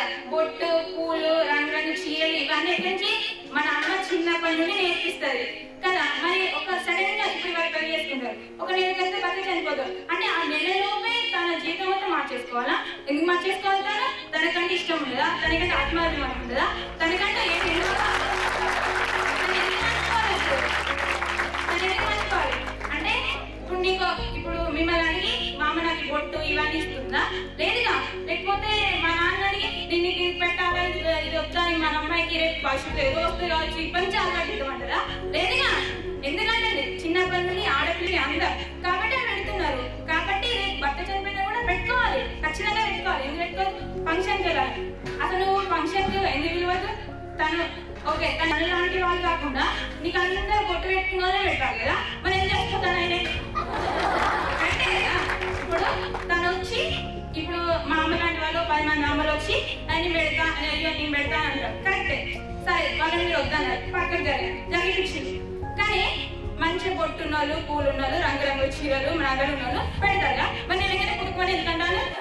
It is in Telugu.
బొట్టు పూలు రంగురంగు చీరలు ఇవన్నీ ఎక్కడి నుంచి మన అమ్మ చిన్నప్పటి నుండి నేర్పిస్తుంది కదా మరి ఒక సడన్ గా ఇప్పుడు వాళ్ళు పెళ్లి చేసుకుంటారు ఒక నెల కలిసి భర్త చనిపోతారు అంటే ఆ నెలలోపే తన జీవితం అంతా మార్చేసుకోవాలా ఎందుకు మార్చేసుకోవాలి తను తనకంటే ఇష్టం ఉండదా తనకంటే ఆత్మాభిమానం ఉండదా తనకంటే ఏ తను ఎందుకు మార్చుకోవాలి అసలు? తను ఎందుకు మార్చుకోవాలి అంటే ఇప్పుడు నీకు ఇప్పుడు మిమ్మల్ని అడిగి మా అమ్మ నాకు ఈ బొట్టు ఇవన్నీ ఇస్తుందా లేదుగా లేకపోతే మా నాన్న అడిగి నేను నీకు ఇది పెట్టాలా ఇది ఇది వద్దా ఇది మన అమ్మాయికి రేపు భవిష్యత్తు ఏదో వస్తుంది కావచ్చు ఇబ్బంది చాలా ఇవ్వమంటారా లేదుగా ఎందుకంటే చిన్నప్పటి నుండి ఆడపిల్లని అందరు కాబట్టి అవి పెడుతున్నారు కాబట్టి రేపు భర్త చనిపోయినా కూడా పెట్టుకోవాలి ఖచ్చితంగా పెట్టుకోవాలి ఎందుకు పెట్టుకోవాలి ఫంక్షన్ కదా అసలు ఫంక్షన్ ఎందుకు పిలవద్దు తను ఓకే తను లాంటి వాళ్ళు కాకుండా నీకు అందరూ బొట్టు పెట్టుకున్నారే పెట్టాలి కదా మరి ఏం చేస్తాను ఆయన అంటే కదా, ఇప్పుడు తను వచ్చి ఇప్పుడు మా అమ్మ లాంటి వాళ్ళు పది మంది అమ్మలు వచ్చి ఆయన పెడతా అయ్యో నేను పెడతా అని అంటారు కరెక్టే సరే వాళ్ళని మీరు వద్దన్నారు పక్కన జరిగి జరిగించింది కానీ మంచి బొట్టున్నోళ్ళు పూలు ఉన్నోళ్ళు రంగురంగు చీరలు నగలు ఉన్నోళ్ళు పెడతారుగా మరి నేను ఎక్కడ పుట్టుకొని ఎందుకంటాను